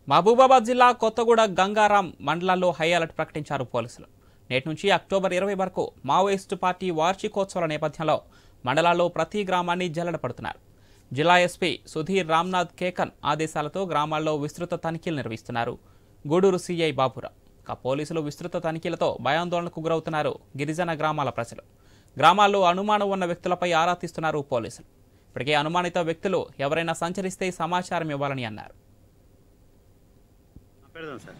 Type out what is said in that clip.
మహబూబాబాద్ జిల్లా కొత్తగూడ గంగారాం మండలాల్లో high alert ప్రకటించారు పోలీసులు నేటి నుంచి అక్టోబర్ ఇరవై వరకు మావోయిస్టు పార్టీ వార్షికోత్సవాల నేపథ్యంలో మండలాల్లో ప్రతి గ్రామాన్ని జల్లెడ పడుతున్నారు జిల్లా ఎస్పీ సుధీర్ రామ్నాథ్ కేకన్ ఆదేశాలతో గ్రామాల్లో విస్తృత తనిఖీలు నిర్వహిస్తున్నారు గూడూరు సీఐ బాబురావు ఇక పోలీసులు విస్తృత తనిఖీలతో భయాందోళనకు గురవుతున్నారు గిరిజన గ్రామాల ప్రజలు గ్రామాల్లో అనుమానం ఉన్న వ్యక్తులపై ఆరా తీస్తున్నారు పోలీసులు ఇప్పటికే అనుమానిత వ్యక్తులు ఎవరైనా సంచరిస్తే సమాచారం ఇవ్వాలని అన్నారు పెడదాం సార్